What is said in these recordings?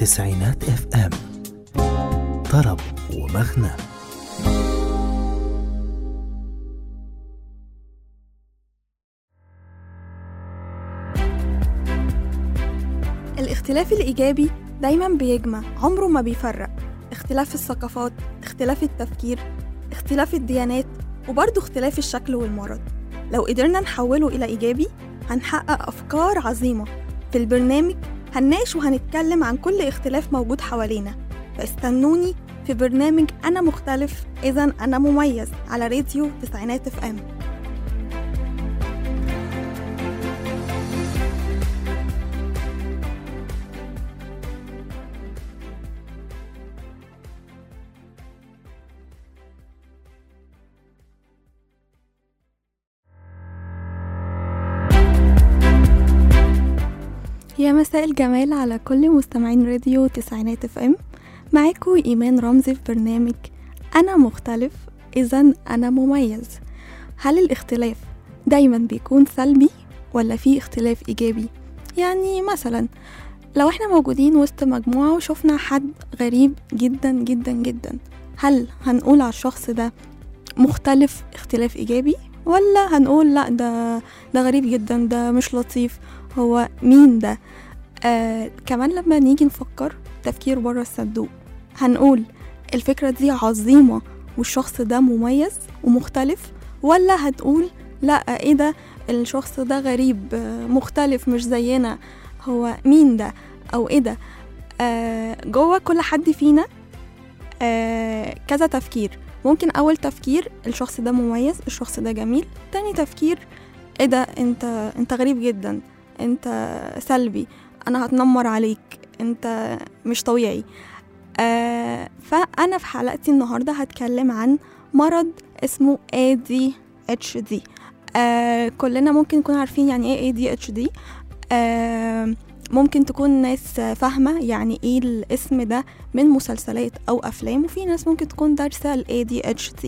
تسعينات اف ام طرب ومغنى الاختلاف الإيجابي دايما بيجمع عمره ما بيفرق اختلاف الثقافات اختلاف التفكير اختلاف الديانات وبرضه اختلاف الشكل والمرض لو قدرنا نحوله إلى إيجابي هنحقق أفكار عظيمة في البرنامج هنناقش وهنتكلم عن كل اختلاف موجود حوالينا فاستنوني في برنامج أنا مختلف إذا أنا مميز على راديو تسعينات اف ام يا مساء الجمال على كل مستمعين راديو تسعينات اف ام معاكم ايمان رمزي في برنامج انا مختلف اذا انا مميز هل الاختلاف دايما بيكون سلبي ولا في اختلاف ايجابي يعني مثلا لو احنا موجودين وسط مجموعة وشفنا حد غريب جدا جدا جدا هل هنقول على الشخص ده مختلف اختلاف ايجابي ولا هنقول لا ده ده غريب جدا ده مش لطيف هو مين ده آه كمان لما نيجي نفكر تفكير بره الصندوق هنقول الفكرة دي عظيمة والشخص ده مميز ومختلف ولا هتقول لا ايه ده الشخص ده غريب آه، مختلف مش زينا هو مين ده او ايه ده آه جوه كل حد فينا آه كذا تفكير ممكن اول تفكير الشخص ده مميز الشخص ده جميل تاني تفكير ايه ده انت انت غريب جدا انت سلبي انا هتنمر عليك انت مش طبيعي آه فانا في حلقتي النهارده هتكلم عن مرض اسمه ADHD آه كلنا ممكن نكون عارفين يعني ايه ADHD آه ممكن تكون ناس فاهمة يعني ايه الاسم ده من مسلسلات او افلام وفي ناس ممكن تكون دارسة ال ADHD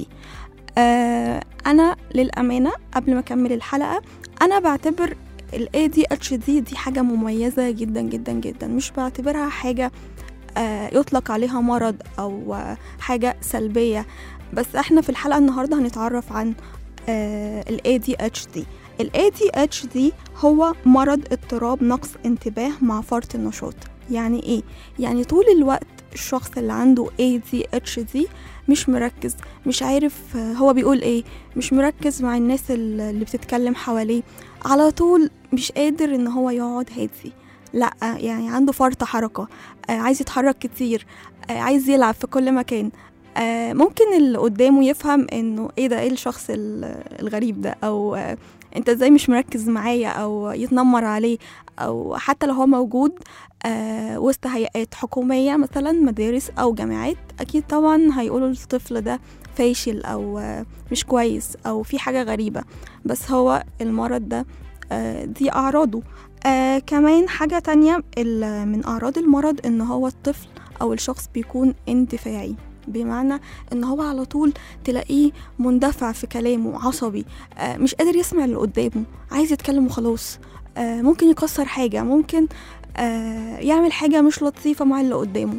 آه انا للامانة قبل ما اكمل الحلقة انا بعتبر ال ADHD دي حاجة مميزة جدا جدا جدا مش بعتبرها حاجة آه، يطلق عليها مرض أو آه، حاجة سلبية بس احنا في الحلقة النهاردة هنتعرف عن آه، ال ADHD ال ADHD هو مرض اضطراب نقص انتباه مع فرط النشاط يعني ايه؟ يعني طول الوقت الشخص اللي عنده ADHD مش مركز مش عارف آه، هو بيقول ايه مش مركز مع الناس اللي بتتكلم حواليه على طول مش قادر ان هو يقعد هادي لا يعني عنده فرط حركة آه، عايز يتحرك كتير آه، عايز يلعب في كل مكان آه، ممكن اللي قدامه يفهم انه ايه ده ايه الشخص ال- الغريب ده او آه، انت ازاي مش مركز معايا او يتنمر عليه او حتى لو هو موجود آه، وسط هيئات حكومية مثلا مدارس او جامعات اكيد طبعا هيقولوا الطفل ده فاشل او آه، مش كويس او في حاجة غريبة بس هو المرض ده آه، دي اعراضه آه كمان حاجة تانية ال- من أعراض المرض إن هو الطفل أو الشخص بيكون اندفاعي بمعنى إن هو على طول تلاقيه مندفع في كلامه عصبي آه مش قادر يسمع اللي قدامه عايز يتكلم وخلاص آه ممكن يكسر حاجة ممكن آه يعمل حاجة مش لطيفة مع اللي قدامه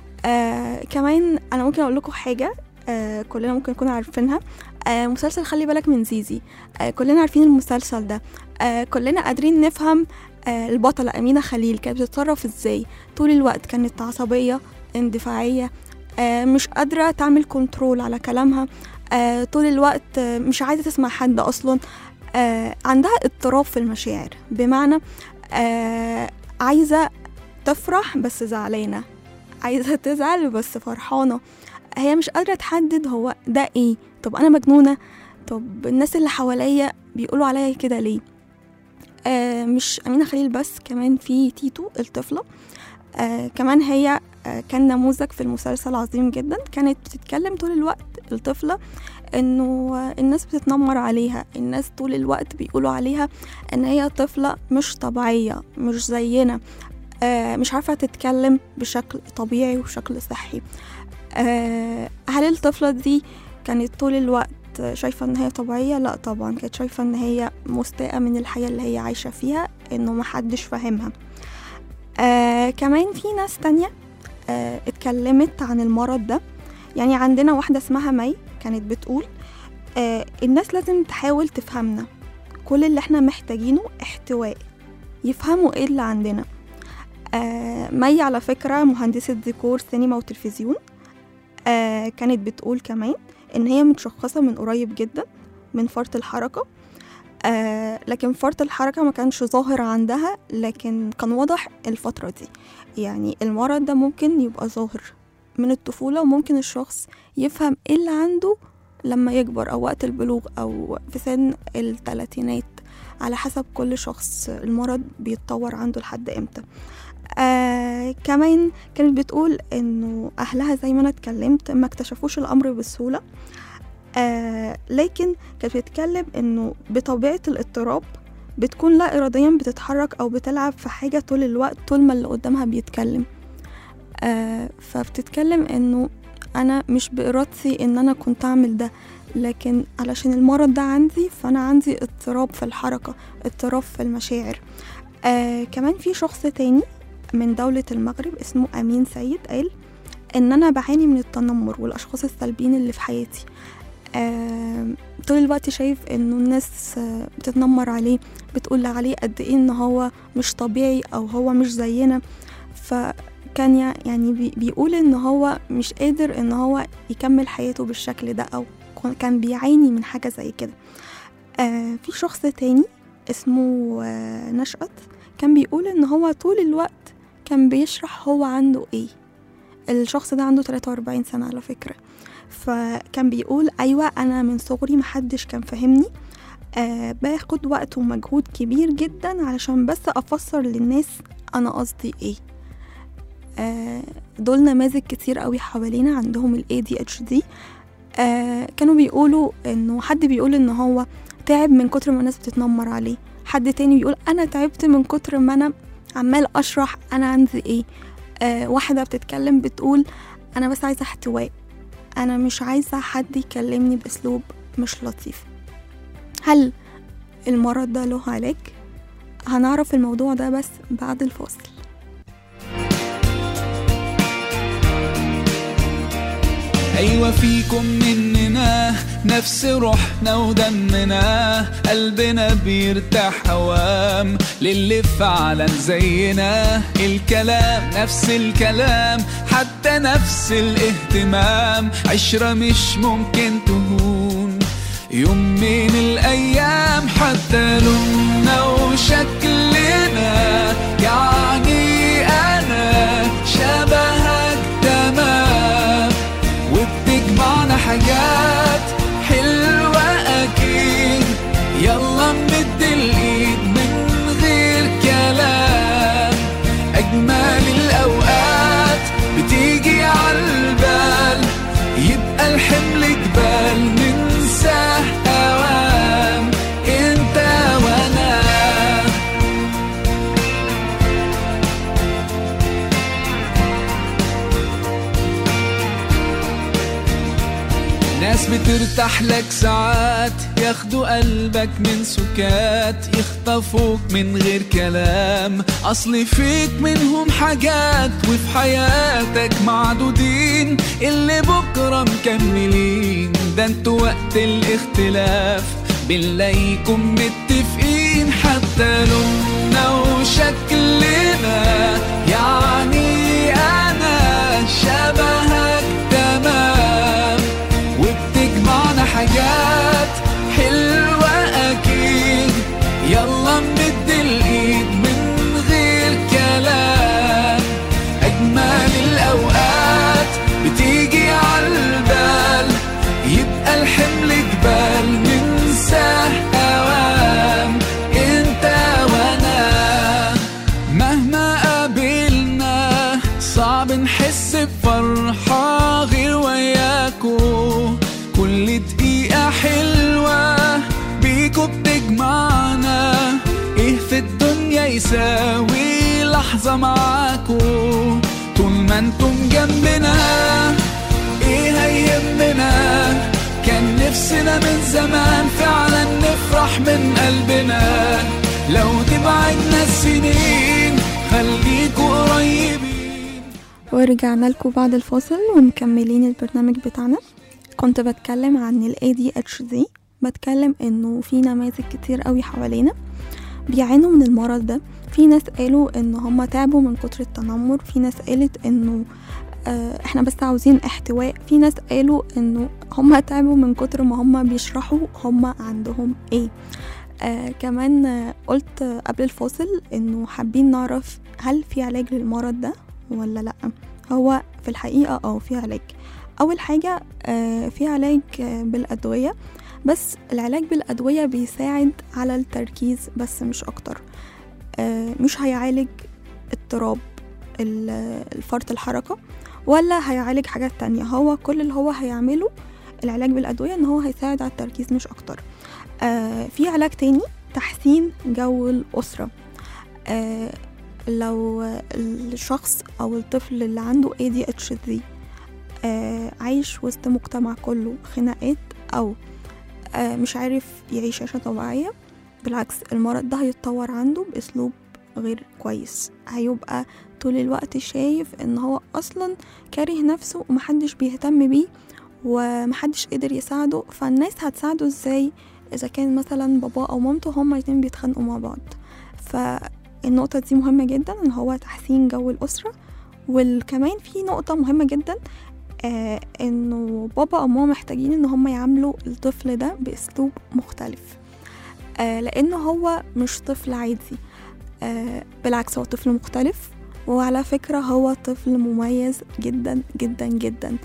آه كمان أنا ممكن أقول لكم حاجة آه كلنا ممكن نكون عارفينها آه مسلسل خلي بالك من زيزي آه كلنا عارفين المسلسل ده آه كلنا قادرين نفهم آه، البطلة أمينة خليل كانت بتتصرف ازاي طول الوقت كانت عصبية اندفاعية آه، مش قادرة تعمل كنترول على كلامها آه، طول الوقت آه، مش عايزة تسمع حد أصلا آه، عندها اضطراب في المشاعر بمعنى آه، عايزة تفرح بس زعلانة عايزة تزعل بس فرحانة هي مش قادرة تحدد هو ده ايه طب أنا مجنونة طب الناس اللي حواليا بيقولوا عليا كده ليه آه مش أمينة خليل بس كمان في تيتو الطفلة آه كمان هي آه كان نموذج في المسلسل عظيم جدا كانت بتتكلم طول الوقت الطفلة انه آه، الناس بتتنمر عليها الناس طول الوقت بيقولوا عليها ان هي طفلة مش طبيعية مش زينا آه مش عارفة تتكلم بشكل طبيعي وشكل صحي آه هل الطفلة دي كانت طول الوقت شايفة ان هي طبيعية لا طبعا كانت شايفة ان هي مستاءة من الحياة اللي هي عايشة فيها انه محدش فاهمها آه كمان في ناس تانية آه اتكلمت عن المرض ده يعني عندنا واحدة اسمها مي كانت بتقول آه الناس لازم تحاول تفهمنا كل اللي احنا محتاجينه احتواء يفهموا ايه اللي عندنا آه مي على فكرة مهندسة ديكور سينما وتلفزيون آه كانت بتقول كمان ان هي متشخصة من قريب جدا من فرط الحركة آه لكن فرط الحركة ما كانش ظاهر عندها لكن كان واضح الفترة دي يعني المرض ده ممكن يبقى ظاهر من الطفولة وممكن الشخص يفهم ايه اللي عنده لما يكبر أو وقت البلوغ أو في سن الثلاثينات على حسب كل شخص المرض بيتطور عنده لحد امتى آه كمان كانت بتقول انه اهلها زي ما انا اتكلمت ما اكتشفوش الامر بسهوله آه لكن كانت بتتكلم انه بطبيعه الاضطراب بتكون لا اراديا بتتحرك او بتلعب في حاجه طول الوقت طول ما اللي قدامها بيتكلم آه فبتتكلم انه انا مش بارادتي ان انا كنت اعمل ده لكن علشان المرض ده عندي فانا عندي اضطراب في الحركه اضطراب في المشاعر آه كمان في شخص تاني من دولة المغرب اسمه أمين سيد قال إن أنا بعاني من التنمر والأشخاص السلبيين اللي في حياتي آه طول الوقت شايف إنه الناس آه بتتنمر عليه بتقول عليه قد إيه إن هو مش طبيعي أو هو مش زينا فكان يعني بي بيقول إن هو مش قادر إن هو يكمل حياته بالشكل ده أو كان بيعاني من حاجة زي كده آه في شخص تاني اسمه آه نشأت كان بيقول ان هو طول الوقت كان بيشرح هو عنده ايه الشخص ده عنده 43 سنة على فكرة فكان بيقول أيوة أنا من صغري محدش كان فاهمني آه باخد وقت ومجهود كبير جدا علشان بس أفسر للناس أنا قصدي ايه آه دول نماذج كتير قوي حوالينا عندهم ال ADHD آه كانوا بيقولوا انه حد بيقول ان هو تعب من كتر ما الناس بتتنمر عليه حد تاني بيقول انا تعبت من كتر ما انا عمال اشرح انا عندي ايه آه واحده بتتكلم بتقول انا بس عايزه احتواء انا مش عايزه حد يكلمني باسلوب مش لطيف هل المرض ده له علاج هنعرف الموضوع ده بس بعد الفاصل أيوة فيكم مننا نفس روحنا ودمنا قلبنا بيرتاح هوام للي فعلا زينا الكلام نفس الكلام حتى نفس الاهتمام عشرة مش ممكن تهون يوم من الأيام حتى لوننا وشكلنا يعني أنا شبهك تمام وبتجمعنا حاجات حلوة أكيد يلا نمد الإيد من غير كلام أجمل الأوقات بتيجي عالبال يبقى الحمل جبال ننساه أوام انت وانا ناس بترتاح لك ساعات ياخدوا قلبك من سكات يخطفوك من غير كلام اصل فيك منهم حاجات وفي حياتك معدودين اللي بكرة مكملين ده انتوا وقت الاختلاف بنلاقيكم متفقين حتى لوننا وشكلنا يعني انا شبهك تمام وبتجمعنا حاجات حلوة أكيد يلا نمد الإيد من غير كلام أجمل الأوقات بتيجي عالبال يبقى الحمل جبال ننساه أوام انت وانا مهما قابلنا صعب نحس بفرحة غير وياكو كل دقيقة حلوة بيكو بتجمعنا ايه في الدنيا يساوي لحظة معاكو طول ما انتم جنبنا ايه هيهمنا كان نفسنا من زمان فعلا نفرح من قلبنا لو تبعدنا السنين خليكوا قريبين ورجعنا لكم بعد الفاصل ومكملين البرنامج بتاعنا كنت بتكلم عن ال ADHD بتكلم انه في نماذج كتير قوي حوالينا بيعانوا من المرض ده في ناس قالوا ان هم تعبوا من كتر التنمر في ناس قالت انه آه، احنا بس عاوزين احتواء في ناس قالوا انه هم تعبوا من كتر ما هم بيشرحوا هم عندهم ايه آه كمان آه، قلت آه، قبل الفاصل انه حابين نعرف هل في علاج للمرض ده ولا لا هو في الحقيقة اه في علاج اول حاجة آه في علاج آه بالادوية بس العلاج بالادوية بيساعد على التركيز بس مش اكتر آه مش هيعالج اضطراب ال- الفرط الحركة ولا هيعالج حاجات تانية هو كل اللي هو هيعمله العلاج بالأدوية إن هو هيساعد على التركيز مش أكتر آه في علاج تاني تحسين جو الأسرة آه لو الشخص أو الطفل اللي عنده ADHD آه عايش وسط مجتمع كله خناقات أو آه مش عارف يعيش عيشة طبيعية بالعكس المرض ده هيتطور عنده بأسلوب غير كويس هيبقى طول الوقت شايف ان هو اصلا كاره نفسه ومحدش بيهتم بيه ومحدش قدر يساعده فالناس هتساعده ازاي اذا كان مثلا باباه او مامته هما الاتنين بيتخانقوا مع بعض فالنقطة دي مهمة جدا ان هو تحسين جو الأسرة وكمان في نقطة مهمة جدا آه انه بابا او ماما محتاجين ان هما يعاملوا الطفل ده باسلوب مختلف آه لانه هو مش طفل عادي آه بالعكس هو طفل مختلف وعلى فكرة هو طفل مميز جدا جدا جدا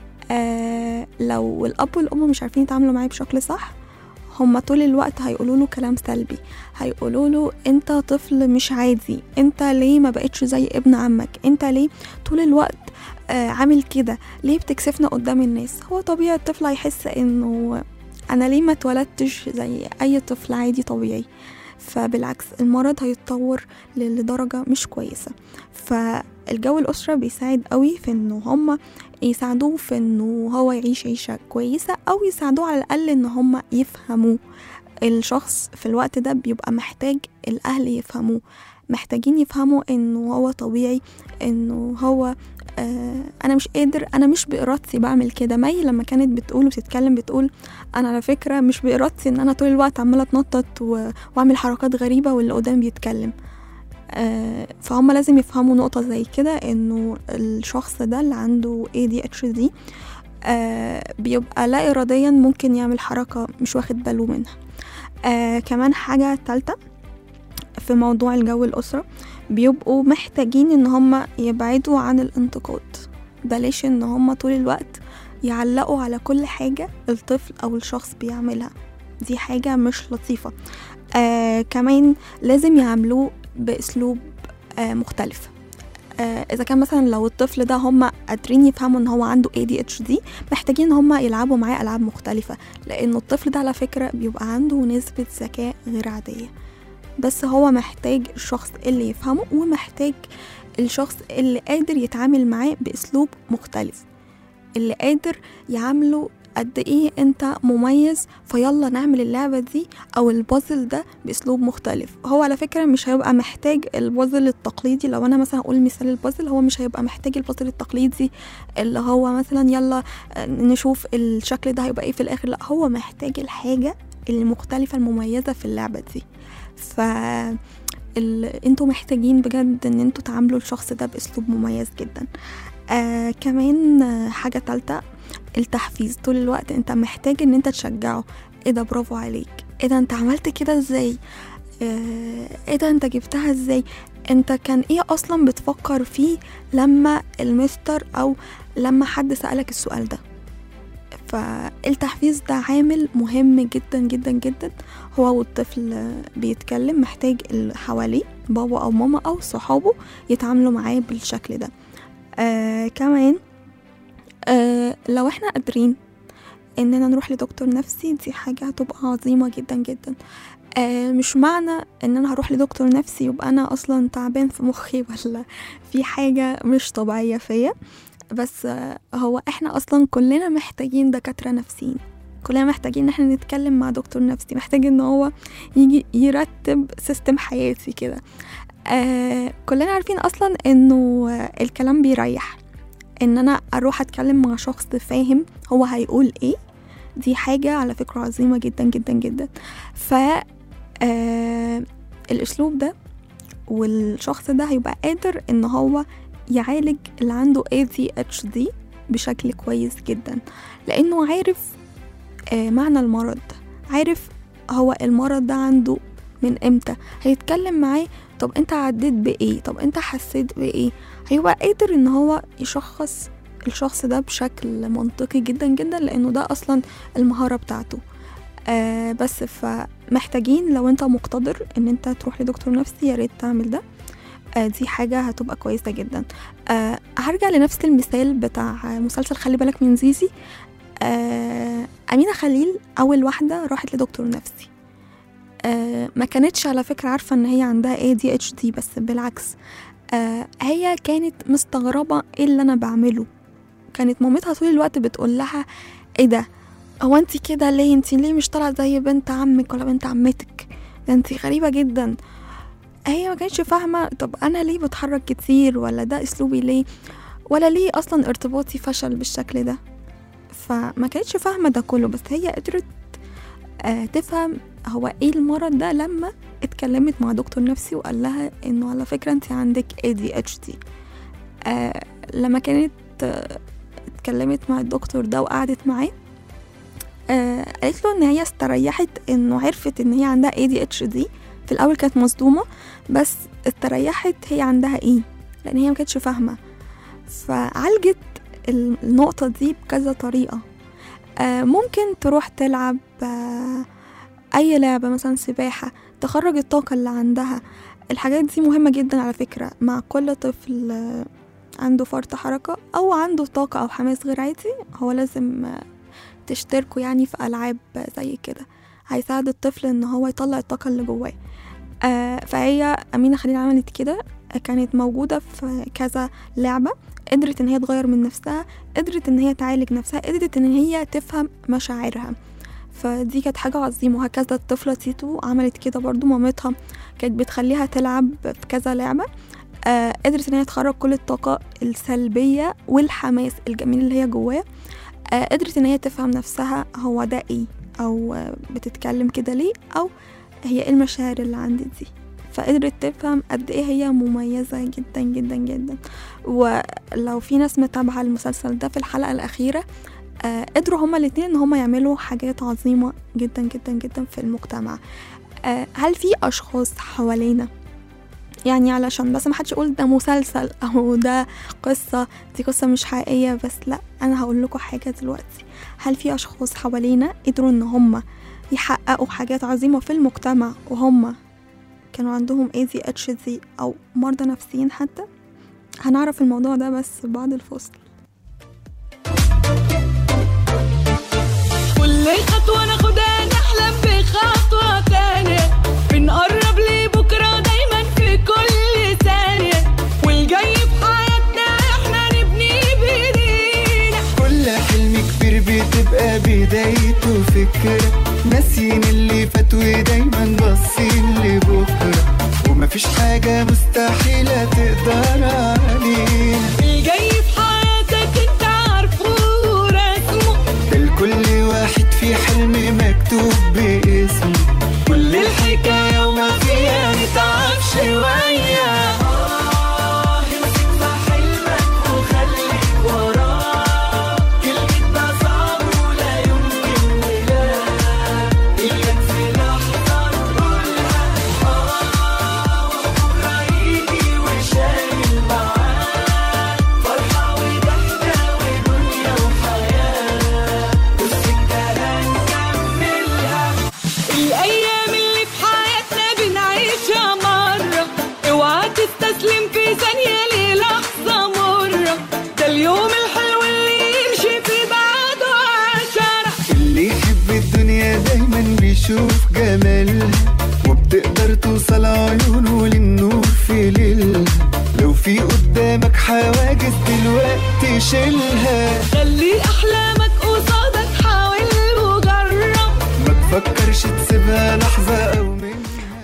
آه لو الأب والأم مش عارفين يتعاملوا معاه بشكل صح هما طول الوقت هيقولوا له كلام سلبي هيقولوا له انت طفل مش عادي انت ليه ما بقتش زي ابن عمك انت ليه طول الوقت آه عامل كده ليه بتكسفنا قدام الناس هو طبيعي الطفل هيحس انه انا ليه ما اتولدتش زي اي طفل عادي طبيعي فبالعكس المرض هيتطور لدرجة مش كويسة فالجو الأسرة بيساعد قوي في انه هما يساعدوه في انه هو يعيش عيشة كويسة او يساعدوه على الأقل ان هما يفهموه الشخص في الوقت ده بيبقى محتاج الأهل يفهموه محتاجين يفهموا انه هو طبيعي انه هو آه انا مش قادر انا مش بارادتي بعمل كده مي لما كانت بتقول وبتتكلم بتقول انا على فكره مش بارادتي ان انا طول الوقت عماله اتنطط و- واعمل حركات غريبه واللي قدام بيتكلم آه فهم لازم يفهموا نقطه زي كده انه الشخص ده اللي عنده ADHD آه بيبقى لا اراديا ممكن يعمل حركه مش واخد باله منها آه كمان حاجه تالته في موضوع الجو الأسرة بيبقوا محتاجين ان هم يبعدوا عن الانتقاد بلاش ان هم طول الوقت يعلقوا على كل حاجة الطفل أو الشخص بيعملها دي حاجة مش لطيفة آه كمان لازم يعاملوه بأسلوب آه مختلف آه إذا كان مثلا لو الطفل ده هم قادرين يفهموا إن هو عنده ADHD محتاجين إن هم يلعبوا معاه ألعاب مختلفة لأن الطفل ده على فكرة بيبقى عنده نسبة ذكاء غير عادية بس هو محتاج الشخص اللي يفهمه ومحتاج الشخص اللي قادر يتعامل معاه بأسلوب مختلف اللي قادر يعامله قد ايه انت مميز فيلا نعمل اللعبة دي او البازل ده باسلوب مختلف هو على فكرة مش هيبقى محتاج البازل التقليدي لو انا مثلا اقول مثال البازل هو مش هيبقى محتاج البازل التقليدي اللي هو مثلا يلا نشوف الشكل ده هيبقى ايه في الاخر لا هو محتاج الحاجة المختلفة المميزة في اللعبة دي ف ال... انتوا محتاجين بجد ان انتوا تعاملوا الشخص ده باسلوب مميز جدا آه كمان آه، حاجة تالتة التحفيز طول الوقت انت محتاج ان انت تشجعه ايه ده برافو عليك ايه ده انت عملت كده ازاي آه، ايه ده انت جبتها ازاي انت كان ايه اصلا بتفكر فيه لما المستر او لما حد سألك السؤال ده فالتحفيز ده عامل مهم جدا جدا جدا هو والطفل بيتكلم محتاج اللي حواليه بابا او ماما او صحابه يتعاملوا معاه بالشكل ده آه كمان آه لو احنا قادرين اننا نروح لدكتور نفسي دي حاجة هتبقى عظيمة جدا جدا آه مش معنى ان انا هروح لدكتور نفسي يبقى انا اصلا تعبان في مخي ولا في حاجة مش طبيعية فيا بس آه هو احنا اصلا كلنا محتاجين دكاترة نفسيين كلنا محتاجين ان احنا نتكلم مع دكتور نفسي محتاج ان هو يجي يرتب سيستم حياتي كده آه كلنا عارفين اصلا انه آه، الكلام بيريح ان انا اروح اتكلم مع شخص فاهم هو هيقول ايه دي حاجة على فكرة عظيمة جدا جدا جدا ف آه الاسلوب ده والشخص ده هيبقى قادر ان هو يعالج اللي عنده ADHD بشكل كويس جدا لانه عارف آه معنى المرض عارف هو المرض ده عنده من امتى هيتكلم معاه طب انت عديت بايه طب انت حسيت بايه هيبقى قادر ان هو يشخص الشخص ده بشكل منطقي جدا جدا لانه ده اصلا المهارة بتاعته آه بس فمحتاجين لو انت مقتدر ان انت تروح لدكتور نفسي يا ريت تعمل ده آه دي حاجة هتبقى كويسة جدا آه هرجع لنفس المثال بتاع مسلسل خلي بالك من زيزي آه أمينة خليل أول واحدة راحت لدكتور نفسي آه ما كانتش على فكرة عارفة ان هي عندها ADHD بس بالعكس آه هي كانت مستغربة ايه اللي انا بعمله كانت مامتها طول الوقت بتقول لها ايه ده هو انت كده ليه انت ليه مش طالعة زي بنت عمك ولا بنت عمتك ده انت غريبة جدا هي ما كانتش فاهمة طب انا ليه بتحرك كتير ولا ده اسلوبي ليه ولا ليه اصلا ارتباطي فشل بالشكل ده فما كانتش فاهمة ده كله بس هي قدرت آه تفهم هو ايه المرض ده لما اتكلمت مع دكتور نفسي وقال لها انه على فكرة انت عندك ADHD آه لما كانت آه اتكلمت مع الدكتور ده وقعدت معاه آه قالت له ان هي استريحت انه عرفت ان هي عندها ADHD في الاول كانت مصدومة بس استريحت هي عندها ايه لان هي ما كانتش فاهمة فعالجت النقطة دي بكذا طريقة آه ممكن تروح تلعب آه أي لعبة مثلا سباحة تخرج الطاقة اللي عندها الحاجات دي مهمة جدا على فكرة مع كل طفل آه، عنده فرط حركة أو عنده طاقة أو حماس غير عادي هو لازم آه، تشتركوا يعني في ألعاب زي كده هيساعد الطفل إن هو يطلع الطاقة اللي جواه آه، فهي أمينة خليل عملت كده كانت موجودة في كذا لعبة قدرت ان هي تغير من نفسها قدرت ان هي تعالج نفسها قدرت ان هي تفهم مشاعرها فدي كانت حاجة عظيمة وهكذا الطفلة تيتو عملت كده برضو مامتها كانت بتخليها تلعب في كذا لعبة آه قدرت ان هي تخرج كل الطاقة السلبية والحماس الجميل اللي هي جواه آه قدرت ان هي تفهم نفسها هو ده ايه او آه بتتكلم كده ليه او هي ايه المشاعر اللي عندي دي فقدرت تفهم قد ايه هي مميزة جدا جدا جدا ولو في ناس متابعة المسلسل ده في الحلقة الأخيرة آه قدروا هما الاتنين ان هما يعملوا حاجات عظيمة جدا جدا جدا في المجتمع آه هل في أشخاص حوالينا يعني علشان بس ما حدش يقول ده مسلسل او ده قصة دي قصة مش حقيقية بس لا انا هقول لكم حاجة دلوقتي هل في اشخاص حوالينا قدروا ان هما يحققوا حاجات عظيمة في المجتمع وهم كانوا عندهم ADHD أو مرضى نفسيين حتى هنعرف الموضوع ده بس بعد الفصل كل خطوة ناخدها نحلم بخطوة تانية بنقرب لبكرة دايما في كل ثانية والجاي في حياتنا احنا نبني بايدينا كل حلم كبير بتبقى بدايته فكرة ناسيين اللي فات ودايما باصين لبكرة ومفيش حاجة مستحيلة تقدر علينا الجاي في حياتك انت عارفه ورسمه ده لكل واحد في حلم مكتوب باسمه كل الحكاية وما فيها نتعب شوية آه، امسك في حلمك وخليك وراه كلمة ده صعب ولا يمكن ولا إياك في لحظة نقولها آه وبكرة يجي وشايل معاه فرحة وضحكة ودنيا وحياة والسكة هنكملها الأيام اللي في حياتنا بنعيشها مرة اوعى تستسلم في ثانية للحظة مرة ده اليوم الحلو اللي يمشي في بعده عشرة اللي يحب الدنيا دايما بيشوف جمالها وبتقدر توصل عيونه للنور في ليلها لو في قدامك حواجز دلوقتي شيلها خلي أحلامك قصادك حاول وجرب ما تفكرش تسيبها لحظة أو منها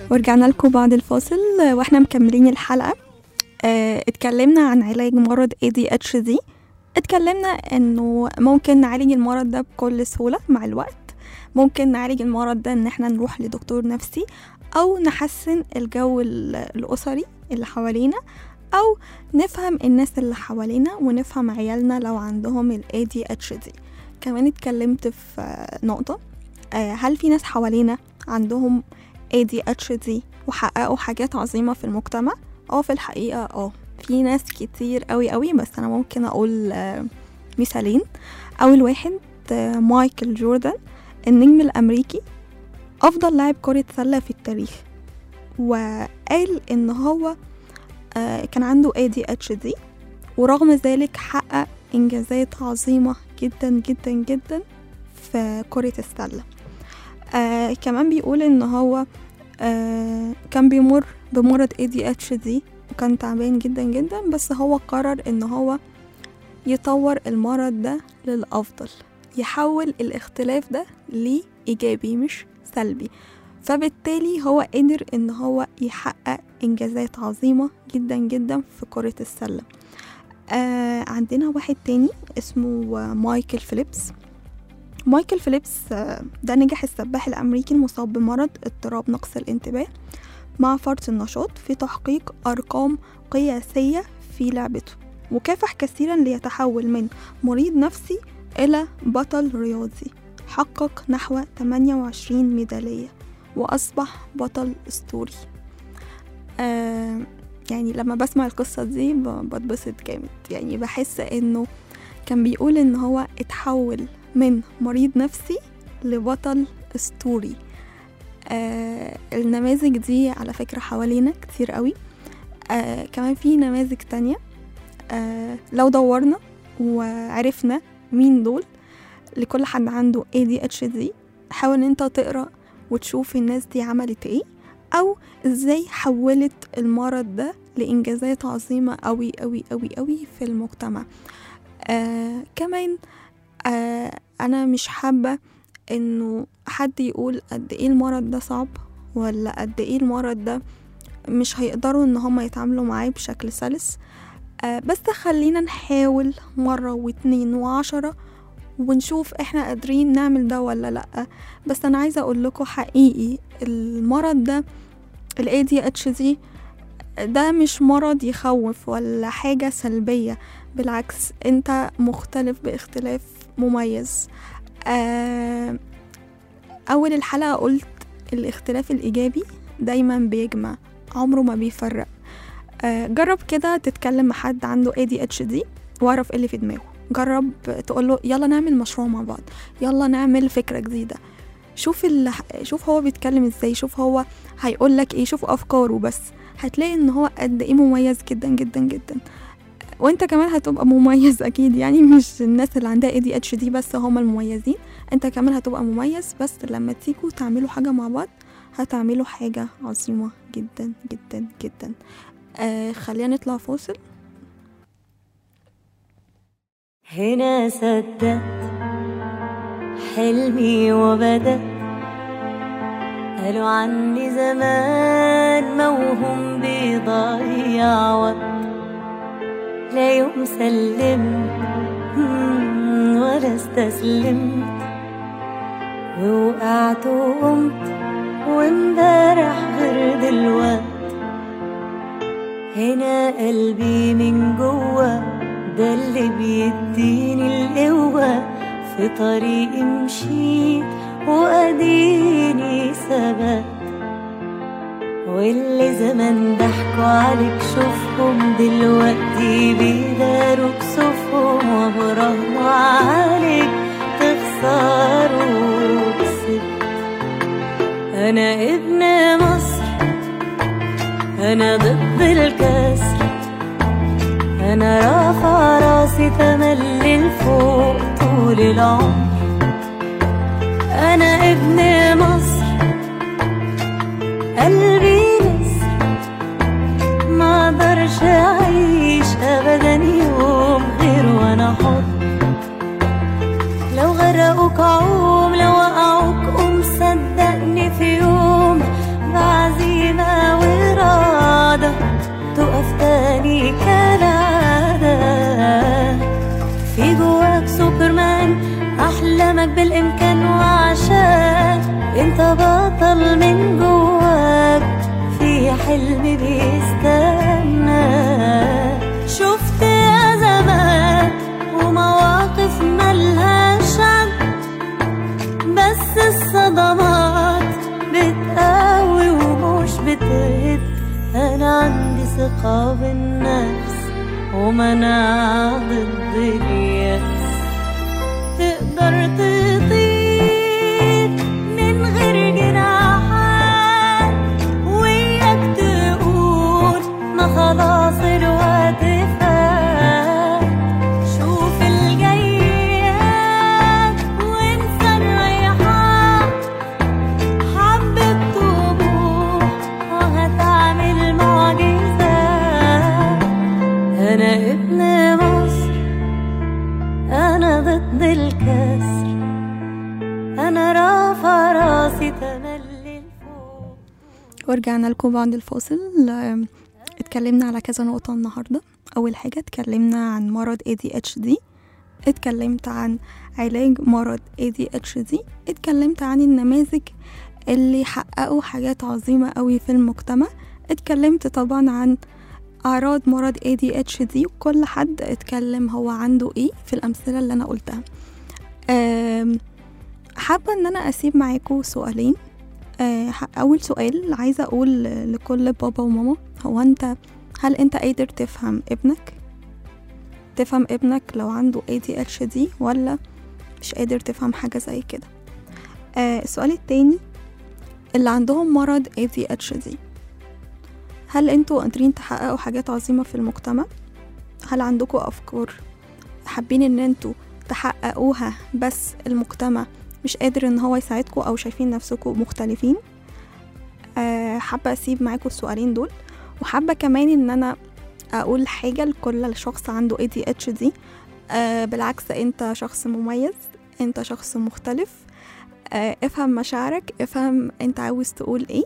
ورجعنا لكم بعد الفاصل آه، واحنا مكملين الحلقة آه، اتكلمنا عن علاج مرض ADHD اتكلمنا انه ممكن نعالج المرض ده بكل سهولة مع الوقت ممكن نعالج المرض ده ان احنا نروح لدكتور نفسي او نحسن الجو ال- الاسري اللي حوالينا او نفهم الناس اللي حوالينا ونفهم عيالنا لو عندهم ال ADHD كمان اتكلمت في آه، نقطة آه، هل في ناس حوالينا عندهم ADHD وحققوا حاجات عظيمة في المجتمع اه في الحقيقة اه في ناس كتير قوي قوي بس انا ممكن اقول آه، مثالين اول واحد آه، مايكل جوردن النجم الامريكي افضل لاعب كرة سلة في التاريخ وقال ان هو آه، كان عنده ADHD ورغم ذلك حقق انجازات عظيمة جدا جدا جدا في كرة السلة آه كمان بيقول ان هو آه كان بيمر بمرض ADHD وكان تعبان جدا جدا بس هو قرر ان هو يطور المرض ده للأفضل يحول الاختلاف ده لإيجابي مش سلبي فبالتالي هو قدر ان هو يحقق انجازات عظيمة جدا جدا في كرة السلة آه عندنا واحد تاني اسمه آه، مايكل فيليبس مايكل فيليبس آه، ده نجح السباح الأمريكي المصاب بمرض اضطراب نقص الانتباه مع فرط النشاط في تحقيق أرقام قياسية في لعبته وكافح كثيرا ليتحول من مريض نفسي إلى بطل رياضي حقق نحو 28 ميدالية وأصبح بطل أسطوري آه يعني لما بسمع القصة دي ب- بتبسط جامد يعني بحس إنه كان بيقول إن هو اتحول من مريض نفسي لبطل أسطوري آه النماذج دي على فكرة حوالينا كتير قوي آه كمان في نماذج تانية آه لو دورنا وعرفنا مين دول لكل حد عنده ADHD حاول ان انت تقرأ وتشوف الناس دي عملت ايه او ازاي حولت المرض ده لانجازات عظيمة قوي قوي قوي قوي في المجتمع آه كمان آه انا مش حابة انه حد يقول قد ايه المرض ده صعب ولا قد ايه المرض ده مش هيقدروا ان هم يتعاملوا معاه بشكل سلس آه بس خلينا نحاول مرة واتنين وعشرة ونشوف احنا قادرين نعمل ده ولا لأ بس انا عايزة اقول لكم حقيقي المرض ده ال ADHD ده مش مرض يخوف ولا حاجة سلبية بالعكس انت مختلف باختلاف مميز آه اول الحلقة قلت الاختلاف الايجابي دايما بيجمع عمره ما بيفرق آه جرب كده تتكلم مع حد عنده ADHD واعرف ايه اللي في دماغه جرب تقول له يلا نعمل مشروع مع بعض يلا نعمل فكرة جديدة شوف ال... شوف هو بيتكلم ازاي شوف هو هيقول لك ايه شوف افكاره بس هتلاقي ان هو قد ايه مميز جدا جدا جدا وانت كمان هتبقى مميز اكيد يعني مش الناس اللي عندها ADHD بس هم المميزين انت كمان هتبقى مميز بس لما تيجوا تعملوا حاجة مع بعض هتعملوا حاجة عظيمة جدا جدا جدا آه خلينا نطلع فاصل هنا صدقت حلمي وبدأت قالوا عني زمان موهوم بيضيع وقت لا يوم سلمت مم، ولا استسلمت ووقعت وقمت وامبارح غير دلوقت هنا قلبي من جوه ده اللي بيديني القوة في طريقي مشيت وأديني ثبت واللي زمان ضحكوا عليك شوفهم دلوقتي بيداروا كسوفهم وبرغم عليك تخسروا كسبت أنا ابن مصر أنا ضد الكسر أنا رافع راسي تملي لفوق طول العمر أنا ابن مصر قلبي نسر ما اقدرش أعيش أبدا يوم غير وأنا حر لو غرقوك عوم لو وقعوك قوم صدقني في يوم بعزيز عليك العادة في جواك سوبرمان أحلامك بالإمكان وعشان انت بطل من جواك في حلم بيستنى شفت أزمات ومواقف ملهاش عد بس الصدمات بتقوي ومش بتهد أنا عندي ثقة بالنفس ومناعة ضد اليأس تقدر تطير من غير جناحات وياك تقول ما خلاص الوقت فات شوف الجيات وانسى الريحان حبة طموح وهتعمل معجزات أنا ابن مصر أنا ضد الكسر أنا رافع راسي تملي لفوق ورجعنا لكم بعد الفاصل آم، اتكلمنا على كذا نقطة النهاردة أول حاجة اتكلمنا عن مرض ADHD اتكلمت عن علاج مرض ADHD اتكلمت عن النماذج اللي حققوا حاجات عظيمة قوي في المجتمع اتكلمت طبعا عن أعراض مرض ADHD وكل حد اتكلم هو عنده ايه في الأمثلة اللي أنا قلتها آم، حابة ان انا اسيب معاكم سؤالين آه، أول سؤال عايزة أقول لكل بابا وماما هو أنت هل أنت قادر تفهم ابنك؟ تفهم ابنك لو عنده ADHD ولا مش قادر تفهم حاجة زي كده؟ آه السؤال التاني اللي عندهم مرض ADHD هل انتوا قادرين تحققوا حاجات عظيمة في المجتمع؟ هل عندكم أفكار حابين ان انتوا تحققوها بس المجتمع مش قادر ان هو يساعدكم او شايفين نفسكم مختلفين أه حابة اسيب معاكم السؤالين دول وحابة كمان ان انا اقول حاجة لكل شخص عنده ADHD أه بالعكس انت شخص مميز انت شخص مختلف أه افهم مشاعرك افهم انت عاوز تقول ايه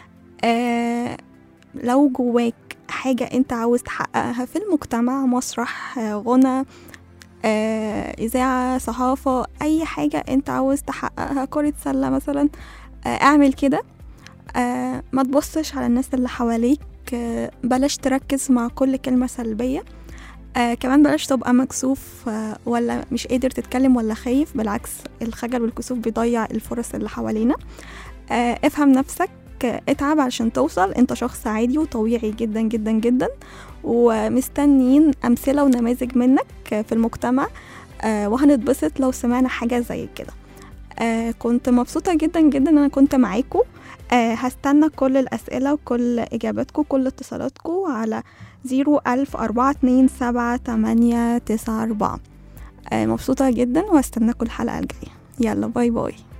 أه لو جواك حاجة انت عاوز تحققها في المجتمع مسرح آه، غنى آه، إذاعة صحافة أي حاجة أنت عاوز تحققها كرة سلة مثلا آه، اعمل كده آه، ما تبصش على الناس اللي حواليك آه، بلاش تركز مع كل كلمة سلبية آه كمان بلاش تبقى مكسوف آه ولا مش قادر تتكلم ولا خايف بالعكس الخجل والكسوف بيضيع الفرص اللي حوالينا آه افهم نفسك آه، اتعب علشان توصل انت شخص عادي وطبيعي جدا جدا جدا ومستنيين أمثلة ونماذج منك في المجتمع آه، وهنتبسط لو سمعنا حاجة زي كده آه، كنت مبسوطة جدا جدا ان انا كنت معاكم آه، هستنى كل الأسئلة وكل إجاباتكم كل اتصالاتكم على زيرو ألف أربعة اتنين سبعة تمانية تسعة أربعة مبسوطة جدا وهستناكم الحلقة الجاية يلا باي باي